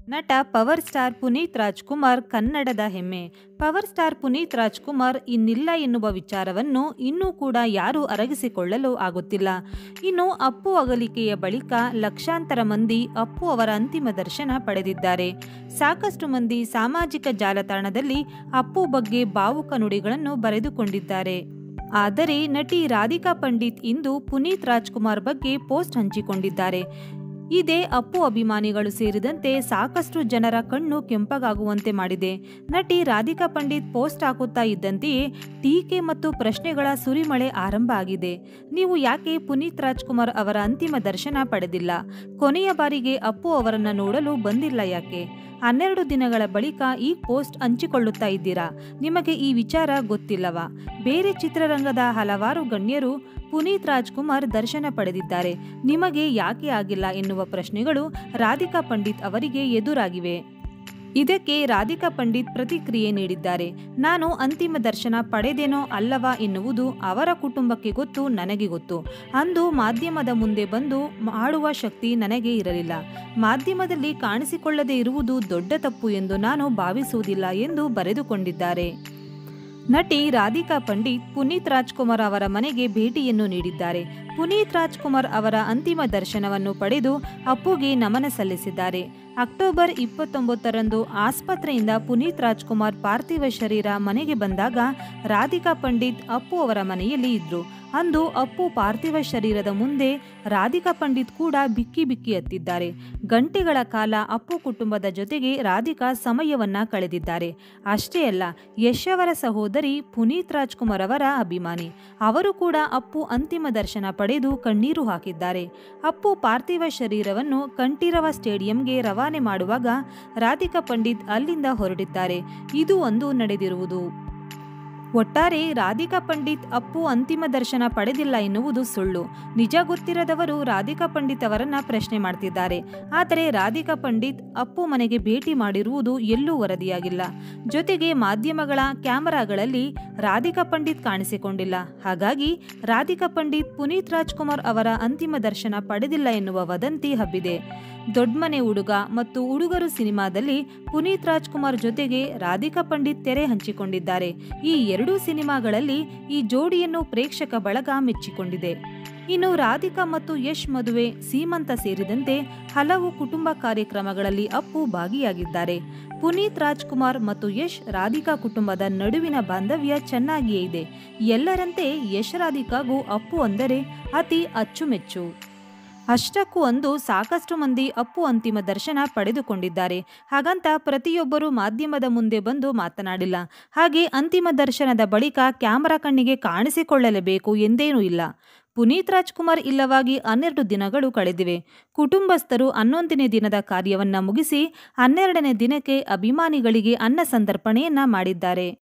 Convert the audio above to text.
ನಟ power star Puneeth Rajkumar ಕನ್ನಡದ ಹೆಮ್ಮೆ ಪವರ್ ಸ್ಟಾರ್ ಪುನೀತ್ ರಾಜ್ಕುಮಾರ್ ಇನ್ನಿಲ್ಲ ಎನ್ನುವ ವಿಚಾರವನ್ನು ಇನ್ನೂ ಕೂಡ ಯಾರೂ ಅರಗಿಸಿಕೊಳ್ಳಲು ಆಗುತ್ತಿಲ್ಲ ಇನ್ನು ಅಪ್ಪು ಅಗಲಿಕೆಯ ಬಳಿಕ ಲಕ್ಷಾಂತರ ಮಂದಿ ಅಪ್ಪು ಅವರ ಅಂತಿಮ ದರ್ಶನ ಪಡೆದಿದ್ದಾರೆ ಸಾಕಷ್ಟು ಮಂದಿ ಸಾಮಾಜಿಕ ಜಾಲತಾಣದಲ್ಲಿ ಅಪ್ಪು ಬಗ್ಗೆ ಭಾವುಕ ನುಡಿಗಳನ್ನು ಬರೆದುಕೊಂಡಿದ್ದಾರೆ ಆದರೆ ನಟಿ ರಾಧಿಕಾ ಪಂಡಿತ್ ಇಂದು ಪುನೀತ್ ರಾಜ್ಕುಮಾರ್ ಬಗ್ಗೆ ಪೋಸ್ಟ್ ಹಂಚಿಕೊಂಡಿದ್ದಾರೆ ಇದೇ ಅಪ್ಪು ಅಭಿಮಾನಿಗಳು ಸೇರಿದಂತೆ ಸಾಕಷ್ಟು ಜನರ ಕಣ್ಣು ಕೆಂಪಗಾಗುವಂತೆ ಮಾಡಿದೆ ನಟಿ ರಾಧಿಕಾ ಪಂಡಿತ್ ಪೋಸ್ಟ್ ಹಾಕುತ್ತಾ ಇದ್ದಂತೆಯೇ ಟೀಕೆ ಮತ್ತು ಪ್ರಶ್ನೆಗಳ ಸುರಿಮಳೆ ಆರಂಭ ಆಗಿದೆ ನೀವು ಯಾಕೆ ಪುನೀತ್ ರಾಜ್ಕುಮಾರ್ ಅವರ ಅಂತಿಮ ದರ್ಶನ ಪಡೆದಿಲ್ಲ ಕೊನೆಯ ಬಾರಿಗೆ ಅಪ್ಪು ಅವರನ್ನ ನೋಡಲು ಬಂದಿಲ್ಲ ಯಾಕೆ ಹನ್ನೆರಡು ದಿನಗಳ ಬಳಿಕ ಈ ಪೋಸ್ಟ್ ಹಂಚಿಕೊಳ್ಳುತ್ತಾ ಇದ್ದೀರಾ ನಿಮಗೆ ಈ ವಿಚಾರ ಗೊತ್ತಿಲ್ಲವಾ ಬೇರೆ ಚಿತ್ರರಂಗದ ಹಲವಾರು ಗಣ್ಯರು ಪುನೀತ್ ರಾಜ್ಕುಮಾರ್ ದರ್ಶನ ಪಡೆದಿದ್ದಾರೆ ನಿಮಗೆ ಯಾಕೆ ಆಗಿಲ್ಲ ಎನ್ನುವ ಪ್ರಶ್ನೆಗಳು ರಾಧಿಕಾ ಪಂಡಿತ್ ಅವರಿಗೆ ಎದುರಾಗಿವೆ ಇದಕ್ಕೆ ರಾಧಿಕಾ ಪಂಡಿತ್ ಪ್ರತಿಕ್ರಿಯೆ ನೀಡಿದ್ದಾರೆ ನಾನು ಅಂತಿಮ ದರ್ಶನ ಪಡೆದೇನೋ ಅಲ್ಲವಾ ಎನ್ನುವುದು ಅವರ ಕುಟುಂಬಕ್ಕೆ ಗೊತ್ತು ನನಗೆ ಗೊತ್ತು ಅಂದು ಮಾಧ್ಯಮದ ಮುಂದೆ ಬಂದು ಮಾಡುವ ಶಕ್ತಿ ನನಗೆ ಇರಲಿಲ್ಲ ಮಾಧ್ಯಮದಲ್ಲಿ ಕಾಣಿಸಿಕೊಳ್ಳದೆ ಇರುವುದು ದೊಡ್ಡ ತಪ್ಪು ಎಂದು ನಾನು ಭಾವಿಸುವುದಿಲ್ಲ ಎಂದು ಬರೆದುಕೊಂಡಿದ್ದಾರೆ ನಟಿ ರಾಧಿಕಾ ಪಂಡಿತ್ ಪುನೀತ್ ರಾಜ್ಕುಮಾರ್ ಅವರ ಮನೆಗೆ ಭೇಟಿಯನ್ನು ನೀಡಿದ್ದಾರೆ ಪುನೀತ್ ರಾಜ್ಕುಮಾರ್ ಅವರ ಅಂತಿಮ ದರ್ಶನವನ್ನು ಪಡೆದು ಅಪ್ಪುಗೆ ನಮನ ಸಲ್ಲಿಸಿದ್ದಾರೆ ಅಕ್ಟೋಬರ್ ಇಪ್ಪತ್ತೊಂಬತ್ತರಂದು ಆಸ್ಪತ್ರೆಯಿಂದ ಪುನೀತ್ ರಾಜ್ಕುಮಾರ್ ಪಾರ್ಥಿವ ಶರೀರ ಮನೆಗೆ ಬಂದಾಗ ರಾಧಿಕಾ ಪಂಡಿತ್ ಅಪ್ಪು ಅವರ ಮನೆಯಲ್ಲಿ ಇದ್ರು ಅಂದು ಅಪ್ಪು ಪಾರ್ಥಿವ ಶರೀರದ ಮುಂದೆ ರಾಧಿಕಾ ಪಂಡಿತ್ ಕೂಡ ಬಿಕ್ಕಿ ಬಿಕ್ಕಿ ಹತ್ತಿದ್ದಾರೆ ಗಂಟೆಗಳ ಕಾಲ ಅಪ್ಪು ಕುಟುಂಬದ ಜೊತೆಗೆ ರಾಧಿಕಾ ಸಮಯವನ್ನ ಕಳೆದಿದ್ದಾರೆ ಅಷ್ಟೇ ಅಲ್ಲ ಯಶ್ ಅವರ ಸಹೋದರಿ ಪುನೀತ್ ರಾಜ್ಕುಮಾರ್ ಅವರ ಅಭಿಮಾನಿ ಅವರು ಕೂಡ ಅಪ್ಪು ಅಂತಿಮ ದರ್ಶನ ಪಡೆದು ಕಣ್ಣೀರು ಹಾಕಿದ್ದಾರೆ ಅಪ್ಪು ಪಾರ್ಥಿವ ಶರೀರವನ್ನು ಕಂಠೀರವ ಸ್ಟೇಡಿಯಂಗೆ ರವಾನೆ ಮಾಡುವಾಗ ರಾಧಿಕಾ ಪಂಡಿತ್ ಅಲ್ಲಿಂದ ಹೊರಟಿದ್ದಾರೆ ಇದು ಒಂದು ನಡೆದಿರುವುದು ಒಟ್ಟಾರೆ ರಾಧಿಕಾ ಪಂಡಿತ್ ಅಪ್ಪು ಅಂತಿಮ ದರ್ಶನ ಪಡೆದಿಲ್ಲ ಎನ್ನುವುದು ಸುಳ್ಳು ನಿಜ ಗೊತ್ತಿರದವರು ರಾಧಿಕಾ ಪಂಡಿತ್ ಅವರನ್ನ ಪ್ರಶ್ನೆ ಮಾಡ್ತಿದ್ದಾರೆ ಆದರೆ ರಾಧಿಕಾ ಪಂಡಿತ್ ಅಪ್ಪು ಮನೆಗೆ ಭೇಟಿ ಮಾಡಿರುವುದು ಎಲ್ಲೂ ವರದಿಯಾಗಿಲ್ಲ ಜೊತೆಗೆ ಮಾಧ್ಯಮಗಳ ಕ್ಯಾಮೆರಾಗಳಲ್ಲಿ ರಾಧಿಕಾ ಪಂಡಿತ್ ಕಾಣಿಸಿಕೊಂಡಿಲ್ಲ ಹಾಗಾಗಿ ರಾಧಿಕಾ ಪಂಡಿತ್ ಪುನೀತ್ ರಾಜ್ಕುಮಾರ್ ಅವರ ಅಂತಿಮ ದರ್ಶನ ಪಡೆದಿಲ್ಲ ಎನ್ನುವ ವದಂತಿ ಹಬ್ಬಿದೆ ದೊಡ್ಮನೆ ಹುಡುಗ ಮತ್ತು ಹುಡುಗರು ಸಿನಿಮಾದಲ್ಲಿ ಪುನೀತ್ ರಾಜ್ಕುಮಾರ್ ಜೊತೆಗೆ ರಾಧಿಕಾ ಪಂಡಿತ್ ತೆರೆ ಹಂಚಿಕೊಂಡಿದ್ದಾರೆ ಈ ಎರಡೂ ಸಿನಿಮಾಗಳಲ್ಲಿ ಈ ಜೋಡಿಯನ್ನು ಪ್ರೇಕ್ಷಕ ಬಳಗ ಮೆಚ್ಚಿಕೊಂಡಿದೆ ಇನ್ನು ರಾಧಿಕಾ ಮತ್ತು ಯಶ್ ಮದುವೆ ಸೀಮಂತ ಸೇರಿದಂತೆ ಹಲವು ಕುಟುಂಬ ಕಾರ್ಯಕ್ರಮಗಳಲ್ಲಿ ಅಪ್ಪು ಭಾಗಿಯಾಗಿದ್ದಾರೆ ಪುನೀತ್ ರಾಜ್ಕುಮಾರ್ ಮತ್ತು ಯಶ್ ರಾಧಿಕಾ ಕುಟುಂಬದ ನಡುವಿನ ಬಾಂಧವ್ಯ ಚೆನ್ನಾಗಿಯೇ ಇದೆ ಎಲ್ಲರಂತೆ ಯಶ್ ರಾಧಿಕಾಗೂ ಅಪ್ಪು ಅಂದರೆ ಅತಿ ಅಚ್ಚುಮೆಚ್ಚು ಅಷ್ಟಕ್ಕೂ ಒಂದು ಸಾಕಷ್ಟು ಮಂದಿ ಅಪ್ಪು ಅಂತಿಮ ದರ್ಶನ ಪಡೆದುಕೊಂಡಿದ್ದಾರೆ ಹಾಗಂತ ಪ್ರತಿಯೊಬ್ಬರು ಮಾಧ್ಯಮದ ಮುಂದೆ ಬಂದು ಮಾತನಾಡಿಲ್ಲ ಹಾಗೆ ಅಂತಿಮ ದರ್ಶನದ ಬಳಿಕ ಕ್ಯಾಮರಾ ಕಣ್ಣಿಗೆ ಕಾಣಿಸಿಕೊಳ್ಳಲೇಬೇಕು ಎಂದೇನೂ ಇಲ್ಲ ಪುನೀತ್ ರಾಜ್ಕುಮಾರ್ ಇಲ್ಲವಾಗಿ ಹನ್ನೆರಡು ದಿನಗಳು ಕಳೆದಿವೆ ಕುಟುಂಬಸ್ಥರು ಹನ್ನೊಂದನೇ ದಿನದ ಕಾರ್ಯವನ್ನ ಮುಗಿಸಿ ಹನ್ನೆರಡನೇ ದಿನಕ್ಕೆ ಅಭಿಮಾನಿಗಳಿಗೆ ಅನ್ನ ಸಂತರ್ಪಣೆಯನ್ನ ಮಾಡಿದ್ದಾರೆ